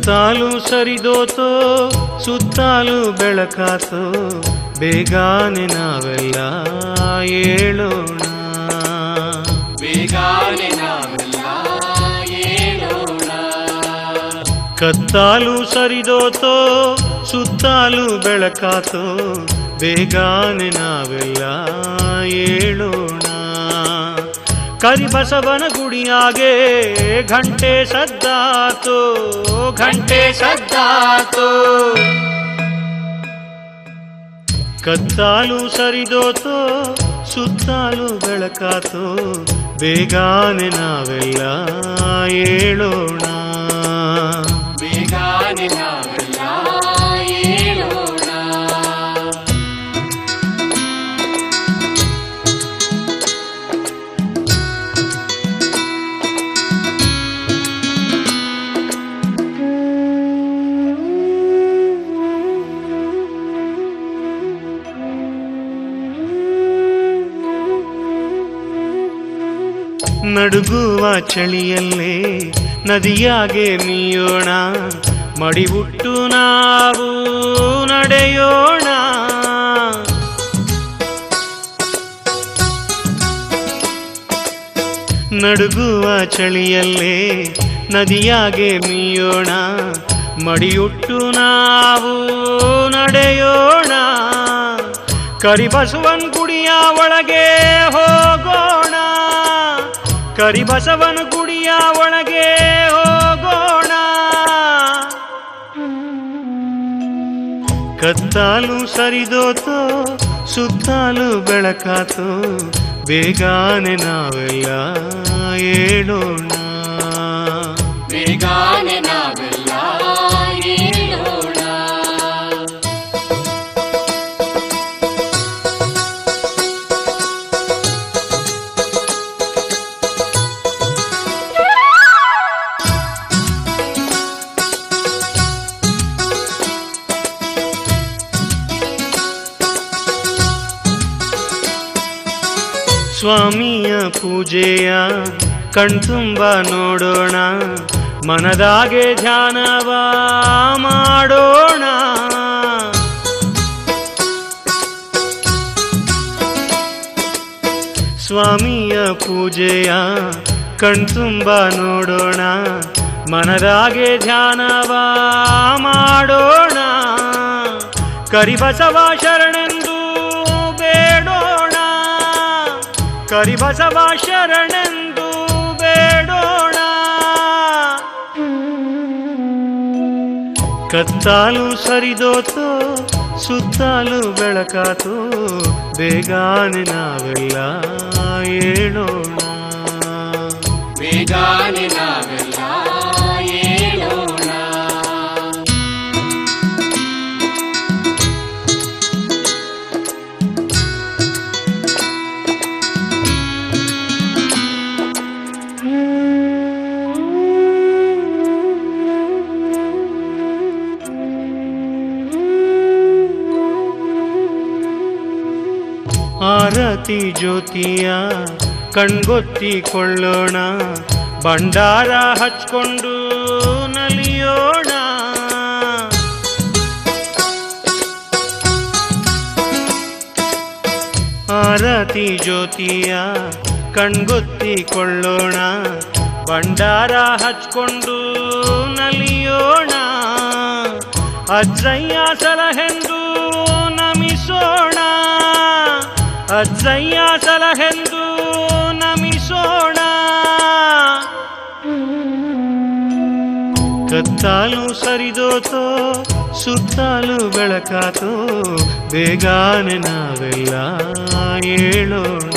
ಕತ್ತಾಲು ಸರಿದೋತೋ ಸುತ್ತಾಲು ಬೆಳಕಾತೋ ಬೇಗಾನೆ ನಾವೆಲ್ಲ ಏಳೋಣ ಬೇಗಾನೆ ನಾವೆಲ್ಲ ಏಳೋಣ ಕತ್ತಾಲು ಸರಿದೋತೋ ಸುತ್ತಾಲು ಬೆಳಕಾತೋ ಬೇಗಾನೆ ನಾವೆಲ್ಲ ಏಳೋಣ ಕರಿಬಸವನ ಗುಡಿಯಾಗೆ ಘಂಟೆ ಸದ್ದಾತೋ ಘಂಟೆ ಸದ್ದಾತೋ ಕತ್ತಾಲು ಸರಿದೋತೋ ಸುತ್ತಾಲು ಬೆಳಕಾತೋ ಬೇಗಾನೆ ನಾವೆಲ್ಲ ಏಳೋಣ ಬೇಗಾನೆ ನಾವೆಲ್ಲ ಏಳೋಣ ನಡುಗುವ ಚಳಿಯಲ್ಲೇ ನದಿಯಾಗೆ ಮೀಯೋಣ ಮಡಿಬುಟ್ಟು ನಾವು ನಡೆಯೋಣ ನಡುಗುವ ಚಳಿಯಲ್ಲೇ ನದಿಯಾಗೆ ಮೀಯೋಣ ಮಡಿಯುಟ್ಟು ನಾವು ನಡೆಯೋಣ ಕರಿಬಸವನ್ ಗುಡಿಯ ಒಳಗೆ ಹೋಗೋಣ ಕರಿಬಸವನ ಗುಡಿಯ ಒಳಗೆ ಹೋಗೋಣ ಕತ್ತಾಲು ಸರಿದೋತೋ ಸುತ್ತಾಲು ಬೆಳಕಾತೋ ಬೇಗಾನೆ ನಾವೆಲ್ಲ ಏಳೋಣ ಬೇಗಾನೆ ನಾವೆಲ್ಲ ಏಳೋಣ ಸ್ವಾಮಿಯ ಪೂಜೆಯ ಕಣ್ತುಂಬ ನೋಡೋಣ ಮನದಾಗೆ ಧ್ಯಾನವ ಮಾಡೋಣ ಸ್ವಾಮಿಯ ಪೂಜೆಯ ಕಣ್ತುಂಬ ನೋಡೋಣ ಮನದಾಗೆ ಧ್ಯಾನವ ಮಾಡೋಣ ಕರಿಬಸವ ಶರಣೆಂದು ಬೇಡೋಣ ಕರಿಬಸವ ಶರಣೆಂದು ಬೇಡೋಣ ಕತ್ತಾಲು ಸರಿದೋತೋ ಸುತ್ತಾಲು ಬೆಳಕಾತೋ ಬೇಗಾನೆ ನಾವೆಲ್ಲ ಏಳೋಣ ಬೇಗಾನೆ ನಾವೆಲ್ಲ ಏಳೋಣ ಆರತಿ ಜ್ಯೋತಿಯ ಕಣ್ಗೊತ್ತಿಕೊಳ್ಳೋಣ ಭಂಡಾರ ಹಚ್ಕೊಂಡು ನಲಿಯೋಣ ಆರತಿ ಜ್ಯೋತಿಯ ಕಣ್ಗೊತ್ತಿಕೊಳ್ಳೋಣ ಭಂಡಾರ ಹಚ್ಕೊಂಡು ನಲಿಯೋಣ ಅಜ್ಜಯ್ಯ ಸಲಹೆಂದು ನಮಿಸೋಣ ಅಜ್ಜಯ್ಯ ಸಲಹೆಂದು ನಮಿಸೋಣ ಕತ್ತಾಲು ಸರಿದೋತೋ ಸುತ್ತಾಲು ಬೆಳಕಾತೋ ಬೇಗಾನೆ ನಾವೆಲ್ಲ ಏಳೋಣ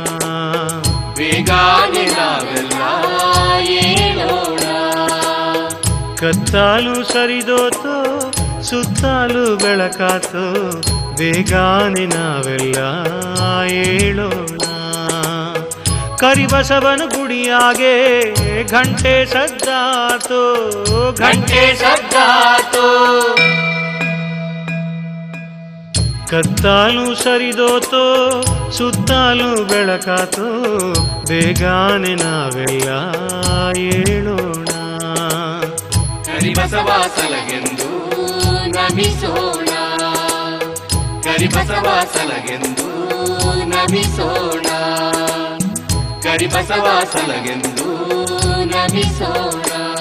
ಬೇಗಾನೆ ನಾವೆಲ್ಲ ಏಳೋಣ ಕತ್ತಾಲು ಸರಿದೋತೋ ಸುತ್ತಾಲು ಬೆಳಕಾತೋ ಬೇಗಾನೆ ನಾವೆಲ್ಲ ಏಳೋಣ ಕರಿಬಸವನ ಗುಡಿಯಾಗೆ ಘಂಟೆ ಸದ್ದಾತೋ ಘಂಟೆ ಸದ್ದಾತೋ ಕತ್ತಾಲು ಸರಿದೋತೋ ಸುತ್ತಾಲು ಬೆಳಕಾತೋ ಬೇಗಾನೆ ನಾವೆಲ್ಲ ಏಳೋಣ ಕರಿ ಕರಿಬಸವ ಸಲಗೆಂದು ನಮಿಸೋಣ ಕರಿಬಸವ ಸಲಗೆಂದು ನಮಿಸೋಣ ಕರಿಬಸವ ಸಲಗೆಂದು ನಮಿಸೋಣ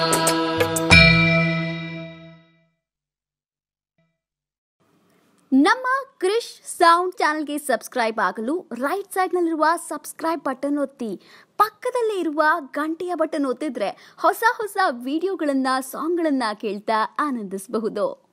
ನಮ್ಮ ಕ್ರಿಶ್ ಸೌಂಡ್ ಚಾನಲ್ಗೆ ಸಬ್ಸ್ಕ್ರೈಬ್ ಆಗಲು ರೈಟ್ ಸೈಡ್ನಲ್ಲಿರುವ ಸಬ್ಸ್ಕ್ರೈಬ್ ಬಟನ್ ಒತ್ತಿ ಪಕ್ಕದಲ್ಲೇ ಇರುವ ಗಂಟೆಯ ಬಟನ್ ಒತ್ತಿದ್ರೆ ಹೊಸ ಹೊಸ ವಿಡಿಯೋಗಳನ್ನು ಸಾಂಗ್ಗಳನ್ನು ಕೇಳ್ತಾ ಆನಂದಿಸಬಹುದು